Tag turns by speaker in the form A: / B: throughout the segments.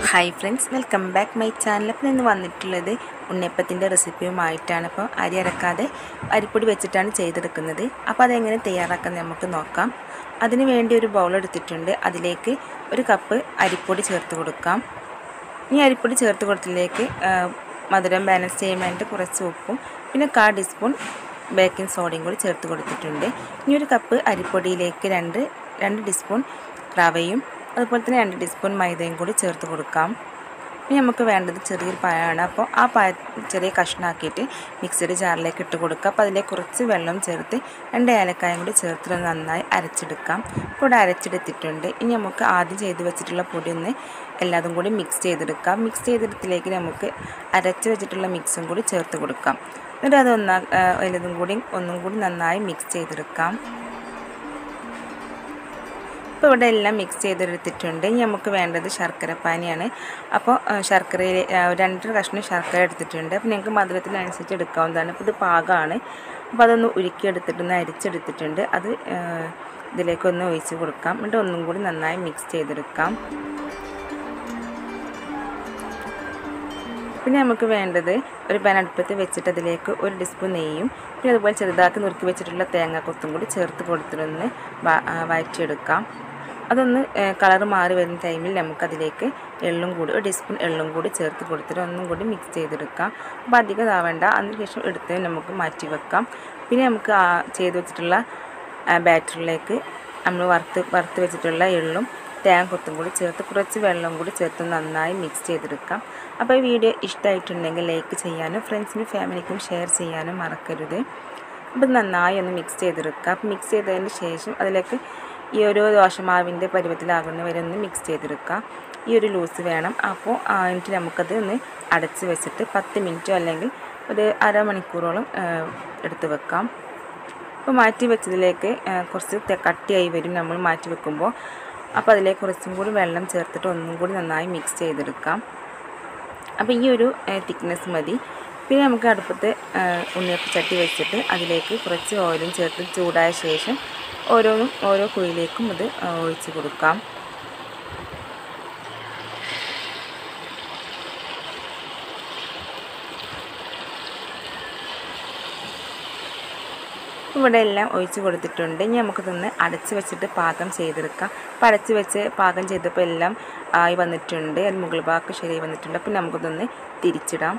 A: hi friends welcome back my channel അപ്പോൾ ഇന്ന് വന്നിട്ടുള്ളത് ഉണ്ണിയപ്പത്തിൻ്റെ റെസിപ്പിയുമായിട്ടാണ് അപ്പോൾ അരി അരക്കാതെ അരിപ്പൊടി വെച്ചിട്ടാണ് ചെയ്തെടുക്കുന്നത് അപ്പോൾ അതെങ്ങനെ തയ്യാറാക്കുന്നത് നമുക്ക് നോക്കാം അതിന് വേണ്ടി ഒരു ബൗൾ എടുത്തിട്ടുണ്ട് അതിലേക്ക് ഒരു കപ്പ് അരിപ്പൊടി ചേർത്ത് കൊടുക്കാം ഈ അരിപ്പൊടി ചേർത്ത് കൊടുത്തതിലേക്ക് ആ, മധുരം ബാലൻസ് ചെയ്യാൻ വേണ്ടി കുറച്ച് ഉപ്പും പിന്നെ കാ ടീസ്പൂൺ ബേക്കിംഗ് സോഡയും കൂടി ചേർത്ത് കൊടുത്തിട്ടുണ്ട് ഇനി ഒരു കപ്പ് അരിപ്പൊടിയിലേക്ക് രണ്ട് രണ്ട് ടീസ്പൂൺ റവയും അതുപോലെ തന്നെ രണ്ട് ടീസ്പൂൺ മൈദയും കൂടി ചേർത്ത് കൊടുക്കാം ഇനി നമുക്ക് വേണ്ടത് ചെറിയൊരു പഴമാണ് അപ്പോൾ ആ പഴ ചെറിയ കഷ്ണാക്കിയിട്ട് മിക്സിയുടെ ജാറിലേക്ക് ഇട്ട് കൊടുക്കുക അപ്പോൾ അതിലേക്ക് കുറച്ച് വെള്ളം ചേർത്ത് രണ്ട് ഏലക്കായും കൂടി ചേർത്ത് നന്നായി അരച്ചെടുക്കാം ഇപ്പോൾ ഇവിടെ അരച്ചെടുത്തിട്ടുണ്ട് ഇനി നമുക്ക് ആദ്യം ചെയ്ത് വെച്ചിട്ടുള്ള പൊടി ഒന്ന് എല്ലാതും കൂടി മിക്സ് ചെയ്തെടുക്കാം മിക്സ് ചെയ്തെടുത്തിലേക്ക് നമുക്ക് അരച്ച് വെച്ചിട്ടുള്ള മിക്സും കൂടി ചേർത്ത് കൊടുക്കാം എന്നിട്ട് അത് ഒന്നാ വലുതും കൂടി ഒന്നും കൂടി നന്നായി മിക്സ് ചെയ്തെടുക്കാം ഇപ്പോൾ ഇവിടെ എല്ലാം മിക്സ് ചെയ്തെടുത്തിട്ടുണ്ട് ഇനി നമുക്ക് വേണ്ടത് ശർക്കരപ്പാനിയാണ് അപ്പോൾ ആ, ശർക്കരയിൽ ആ, രണ്ട് കഷ്ണം ശർക്കര എടുത്തിട്ടുണ്ട് അപ്പോൾ നിങ്ങൾക്ക് മധുരത്തിനനുസരിച്ച് എടുക്കാവുന്നതാണ് അപ്പോൾ ഇത് പാകമാണ് അപ്പോൾ അതൊന്ന് ഉരുക്കിയെടുത്തിട്ടൊന്ന് അരിച്ചെടുത്തിട്ടുണ്ട് അത് ആ, ഇതിലേക്കൊന്ന് ഒഴിച്ച് കൊടുക്കാം എന്നിട്ട് ഒന്നും കൂടി നന്നായി മിക്സ് ചെയ്തെടുക്കാം പിന്നെ നമുക്ക് വേണ്ടത് ഒരു പാൻ അടുപ്പത്ത് വെച്ചിട്ട് അതിലേക്ക് ഒരു ടീസ്പൂൺ നെയ്യും പിന്നെ അതുപോലെ ചെറുതാക്കി നുറുക്കി വെച്ചിട്ടുള്ള തേങ്ങാക്കൊത്തും കൂടി ചേർത്ത് കൊടുത്തിട്ടൊന്ന് വ- ആ, വഴറ്റിയെടുക്കാം അതൊന്ന് കളർ മാറി വരുന്ന ടൈമിൽ നമുക്കതിലേക്ക് എള്ളും കൂടി ഒരു ടീസ്പൂൺ എള്ളും കൂടി ചേർത്ത് കൊടുത്തിട്ട് ഒന്നും കൂടി മിക്സ് ചെയ്തെടുക്കാം അപ്പോൾ അധികം ഇതാവേണ്ട അതിനുശേഷം എടുത്ത് നമുക്ക് മാറ്റി വെക്കാം പിന്നെ നമുക്ക് ആ ചെയ്ത് വെച്ചിട്ടുള്ള ബാറ്ററിലേക്ക് നമ്മൾ വറുത്ത് വറുത്ത് വെച്ചിട്ടുള്ള എള്ളും തേങ്ങ കൊത്തും കൂടി ചേർത്ത് കുറച്ച് വെള്ളം കൂടി ചേർത്ത് നന്നായി മിക്സ് ചെയ്തെടുക്കാം അപ്പോൾ ഈ വീഡിയോ ഇഷ്ടമായിട്ടുണ്ടെങ്കിൽ ലൈക്ക് ചെയ്യാനും ഫ്രണ്ട്സിനും ഫാമിലിക്കും ഷെയർ ചെയ്യാനും മറക്കരുത് അപ്പോൾ നന്നായി ഒന്ന് മിക്സ് ചെയ്തെടുക്കുക അപ്പോൾ മിക്സ് ചെയ്തതിന് ശേഷം അതിലേക്ക് ഈ ഒരു ദോശമാവിൻ്റെ പരുവത്തിലാകുന്ന വരെ ഒന്ന് മിക്സ് ചെയ്തെടുക്കുക ഈ ഒരു ലൂസ് വേണം അപ്പോൾ ആ, എന്നിട്ട് നമുക്കത് ഒന്ന് അടച്ച് വെച്ചിട്ട് പത്ത് മിനിറ്റോ അല്ലെങ്കിൽ ഒരു അരമണിക്കൂറോളം ആ, എടുത്ത് വെക്കാം അപ്പോൾ മാറ്റി വെച്ചതിലേക്ക് ആ, കുറച്ച് തെ- കട്ടിയായി വരും നമ്മൾ മാറ്റി വെക്കുമ്പോൾ അപ്പോൾ അതിലേക്ക് കുറച്ചും കൂടി വെള്ളം ചേർത്തിട്ട് ഒന്നും കൂടി നന്നായി മിക്സ് ചെയ്തെടുക്കാം അപ്പോൾ ഈ ഒരു തിക്നെസ് മതി പിന്നെ നമുക്ക് അടുപ്പത്ത് ആ, ഉണ്ണിയപ്പ ചട്ടി വെച്ചിട്ട് അതിലേക്ക് കുറച്ച് ഓയിലും ചേർത്ത് ചൂടായ ശേഷം ഓരോന്നും ഓരോ കുഴിയിലേക്കും ഇത് ആ, ഒഴിച്ച് കൊടുക്കാം ഇവിടെ എല്ലാം ഒഴിച്ച് കൊടുത്തിട്ടുണ്ട് ഇനി നമുക്കിതൊന്ന് അടച്ച് വെച്ചിട്ട് പാകം ചെയ്തെടുക്കാം അപ്പോൾ അടച്ച് വെച്ച് പാകം ചെയ്തപ്പോൾ എല്ലാം ആയി വന്നിട്ടുണ്ട് അത് മുകൾ ഭാഗം ശരിയായി വന്നിട്ടുണ്ട് അപ്പോൾ നമുക്കിതൊന്ന് തിരിച്ചിടാം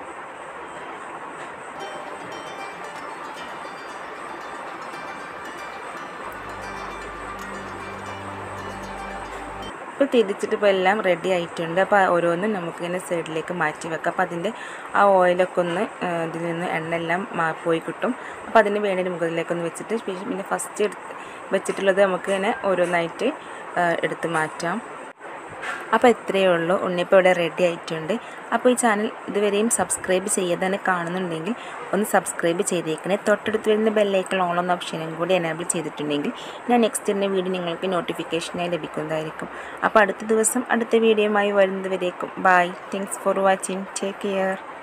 A: ഇപ്പോൾ തിരിച്ചിട്ട് ഇപ്പോൾ എല്ലാം റെഡി ആയിട്ടുണ്ട് അപ്പോൾ ഓരോന്നും നമുക്കിങ്ങനെ സൈഡിലേക്ക് മാറ്റി വെക്കാം അപ്പോൾ അതിൻ്റെ ആ ഓയിലൊക്കെ ഒന്ന് ആ, ഇതിൽ നിന്ന് എണ്ണ എല്ലാം മാ പോയി കിട്ടും അപ്പോൾ അതിന് വേണ്ടി മുകളിലേക്കൊന്ന് വെച്ചിട്ട് പിന്നെ- പിന്നെ ഫസ്റ്റ് എടുത്ത് വെച്ചിട്ടുള്ളത് നമുക്ക് ഇങ്ങനെ ഓരോന്നായിട്ട് ആ, എടുത്ത് മാറ്റാം അപ്പോൾ ഇത്രയേ ഉള്ളൂ ഉണ്ണിയപ്പം ഇവിടെ റെഡി ആയിട്ടുണ്ട് അപ്പോൾ ഈ ചാനൽ ഇതുവരെയും സബ്സ്ക്രൈബ് ചെയ്യാതെ കാണുന്നുണ്ടെങ്കിൽ ഒന്ന് സബ്സ്ക്രൈബ് ചെയ്തേക്കണേ തൊട്ടടുത്ത് വരുന്ന ബെല്ലൈക്കൺ ഓൺ എന്ന ഓപ്ഷനും കൂടി എനേബിൾ ചെയ്തിട്ടുണ്ടെങ്കിൽ ഞാൻ നെക്സ്റ്റ് ഇടുന്ന വീഡിയോ നിങ്ങൾക്ക് നോട്ടിഫിക്കേഷനായി ലഭിക്കുന്നതായിരിക്കും അപ്പോൾ അടുത്ത ദിവസം അടുത്ത വീഡിയോയുമായി വരുന്നത് വരേക്കും bye thanks for watching take care